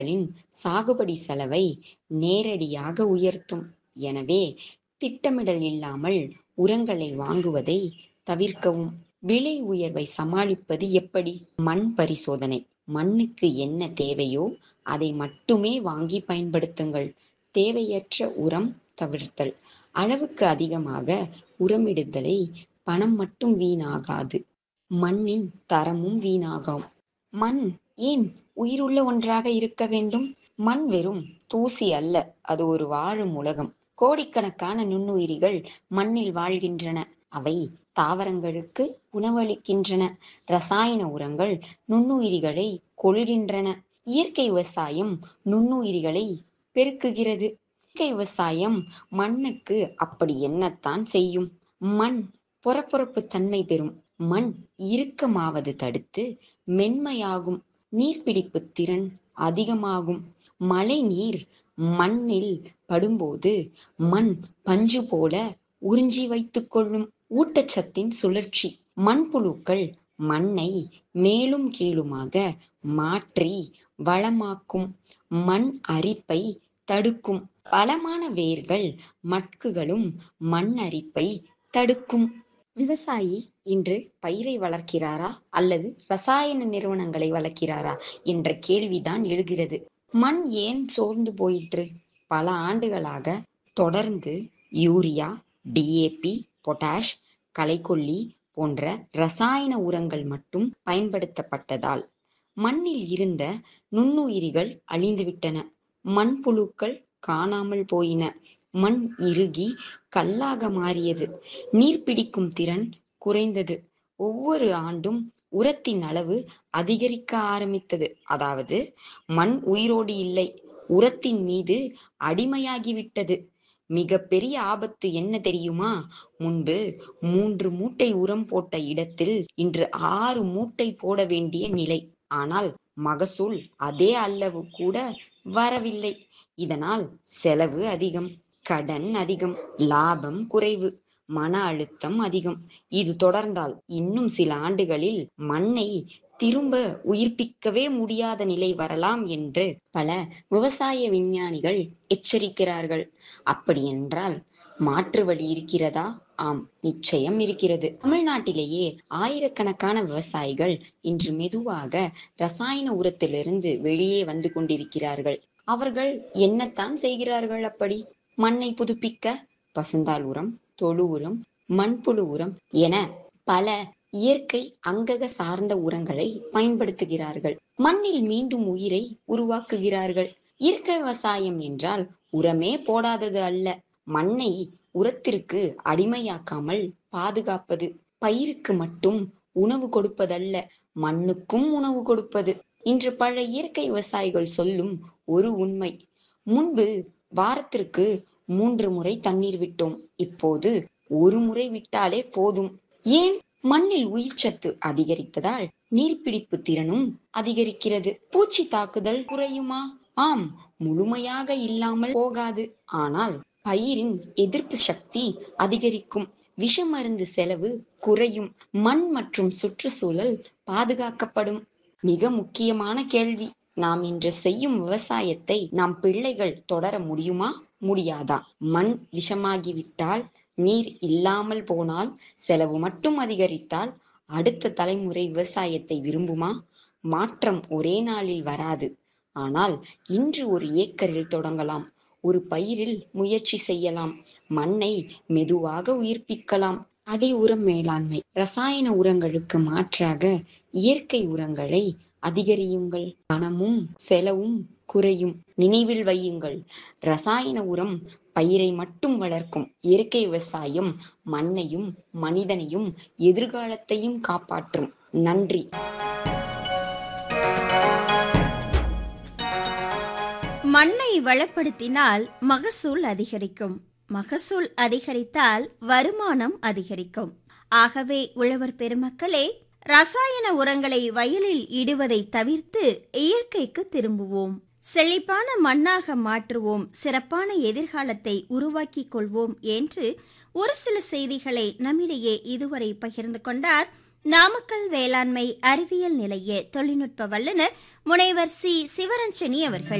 களின் சாகுபடி செலவை நேரடியாக உயர்த்தும். எனவே திட்டமிடல் இல்லாமல் உரங்களை வாங்குவதை தவிர்க்கவும். விலை உயர்வை சமாளிப்பது எப்படி? மண் பரிசோதனை மண்ணுக்கு என்ன தேவையோ அதை மட்டுமே வாங்கி பயன்படுத்துங்கள். தேவையற்ற உரம் தவிர்த்தல் அளவுக்கு அதிகமாக உரமிடுதலை பணம் மட்டும் வீணாகாது, மண்ணின் தரமும் வீணாகும். மண் ஏன் உயிருள்ள ஒன்றாக இருக்க வேண்டும்? மண் வெறும் தூசி அல்ல, அது ஒரு வாழும் உலகம். கோடிக்கணக்கான நுண்ணுயிரிகள் மண்ணில் வாழ்கின்றன. அவை தாவரங்களுக்கு உணவளிக்கின்றன. ரசாயன உரங்கள் நுண்ணுயிரிகளை கொல்கின்றன. இயற்கை விவசாயம் நுண்ணுயிரிகளை பெருக்குகிறது. இயற்கை விவசாயம் மண்ணுக்கு அப்படி என்னத்தான் செய்யும்? மண் பொரபொரப்பு தன்மை பெறும். மண் இறுக்கமாவது தடுத்து மென்மையாகும். நீர்பிடிப்பு திறன் அதிகமாகும். மழை நீர் மண்ணில் படும்போது மண் பஞ்சு போல உறிஞ்சி வைத்துக் கொள்ளும். ஊட்டச்சத்தின் சுழற்சி மண்புழுக்கள் மண்ணை மேலும் கீழுமாக மாற்றி வளமாக்கும். மண் அரிப்பை தடுக்கும். பலமான வேர்கள் மட்குகளும் மண் அரிப்பை தடுக்கும். விவசாயி இன்று பயிரை வளர்க்கிறாரா அல்லது ரசாயன நிறுவனங்களை வளர்க்கிறாரா என்ற கேள்விதான் எழுகிறது. மண் ஏன் சோர்ந்து போயிற்று? பல ஆண்டுகளாக தொடர்ந்து urea, D. A. P., potash, களைக்கொல்லி போன்ற ரசாயன உரங்கள் மட்டும் பயன்படுத்தப்பட்டதால் மண்ணில் இருந்த நுண்ணுயிரிகள் அழிந்துவிட்டன. மண்புழுக்கள் காணாமல் போயின. மண் இறுகி கல்லாக மாறியது. நீர்பிடிக்கும் திறன் குறைந்தது. ஒவ்வொரு ஆண்டும் உரத்தின் அளவு அதிகரிக்க ஆரம்பித்தது. அதாவது மண் உயிரோடு இல்லை, உரத்தின் மீது அடிமையாகிவிட்டது. மிகப்பெரிய ஆபத்து என்ன தெரியுமா? முன்பு மூன்று மூட்டை உரம் போட்ட இடத்தில் இன்று ஆறு மூட்டை போட வேண்டிய நிலை. ஆனால் மகசூல் அதே அளவு கூட வரவில்லை. இதனால் செலவு அதிகம், கடன் அதிகம், லாபம் குறைவு, மன அழுத்தம் அதிகம். இது தொடர்ந்தால் இன்னும் சில ஆண்டுகளில் மண்ணை திரும்ப உயிர்ப்பிக்கவே முடியாத நிலை வரலாம் என்று பல விவசாய விஞ்ஞானிகள் எச்சரிக்கிறார்கள். அப்படியென்றால் மாற்று வழி இருக்கிறதா? ஆம், நிச்சயம் இருக்கிறது. தமிழ்நாட்டிலேயே ஆயிரக்கணக்கான விவசாயிகள் இன்று மெதுவாக ரசாயன உரத்திலிருந்து வெளியே வந்து கொண்டிருக்கிறார்கள். அவர்கள் என்னத்தான் செய்கிறார்கள் அப்படி? மண்ணை புதுப்பிக்க பசுந்தாள் உரம், தொழு உரம், மண்புழு உரம் என பல இயற்கை அங்கக சார்ந்த உரங்களை பயன்படுத்துகிறார்கள். மண்ணில் மீண்டும் உயிரை உருவாக்குகிறார்கள். இயற்கை விவசாயம் என்றால் உரமே போடாதது அல்ல. மண்ணை உரத்திற்கு அடிமையாக்காமல் பாதுகாப்பது. பயிருக்கு மட்டும் உணவு கொடுப்பதல்ல, மண்ணுக்கும் உணவு கொடுப்பது. இன்று பல இயற்கை விவசாயிகள் சொல்லும் ஒரு உண்மை. முன்பு வாரத்திற்கு மூன்று முறை தண்ணீர் விட்டோம். இப்போது ஒரு முறை விட்டாலே போதும். ஏன்? மண்ணில் உயிர்ச்சத்து அதிகரித்ததால் நீர்பிடிப்பு திறனும் அதிகரிக்கிறது. பூச்சி தாக்குதல் குறையுமா? ஆம், முழுமையாக இல்லாமல் போகாது. ஆனால் பயிரின் எதிர்ப்பு சக்தி அதிகரிக்கும். விஷ மருந்து செலவு குறையும். மண் மற்றும் சுற்றுச்சூழல் பாதுகாக்கப்படும். மிக முக்கியமான கேள்வி நாம் இன்று செய்யும் விவசாயத்தை நம் பிள்ளைகள் தொடர முடியுமா? முடியாதா? மண் விஷமாகிவிட்டால், நீர் இல்லாமல் போனால், செலவு மட்டும் அதிகரித்தால் அடுத்த தலைமுறை விவசாயத்தை விரும்புமா? மாற்றம் ஒரே நாளில் வராது. ஆனால் இன்று ஒரு ஏக்கரில் தொடங்கலாம். ஒரு பயிரில் முயற்சி செய்யலாம். மண்ணை மெதுவாக உயிர்ப்பிக்கலாம். அடி உரம் மேலாண்மை ரசாயன உரங்களுக்கு மாற்றாக இயற்கை உரங்களை அதிகரியுங்கள். பணமும் செலவும் குறையும். நினைவில் வையுங்கள் ரசாயன உரம் பயிரை மட்டும் வளர்க்கும். இயற்கை விவசாயம் மண்ணையும், மனிதனையும், எதிர்காலத்தையும் காப்பாற்றும். நன்றி. மண்ணை வளப்படுத்தினால் மகசூல் அதிகரிக்கும். மகசூல் அதிகரித்தால் வருமானம் அதிகரிக்கும். ஆகவே உழவர் பெருமக்களே ரசாயன உரங்களை வயலில் இடுவதை தவிர்த்து இயற்கைக்கு திரும்புவோம். செழிப்பான மண்ணாக மாற்றுவோம். சிறப்பான எதிர்காலத்தை உருவாக்கிக் கொள்வோம் என்று ஒரு சில செய்திகளை நம்மிடையே இதுவரை பகிர்ந்து கொண்டார் நாமக்கல் வேளாண்மை அறிவியல் நிலைய தொழில்நுட்ப வல்லுநர் முனைவர் சி சிவரஞ்சனி அவர்கள்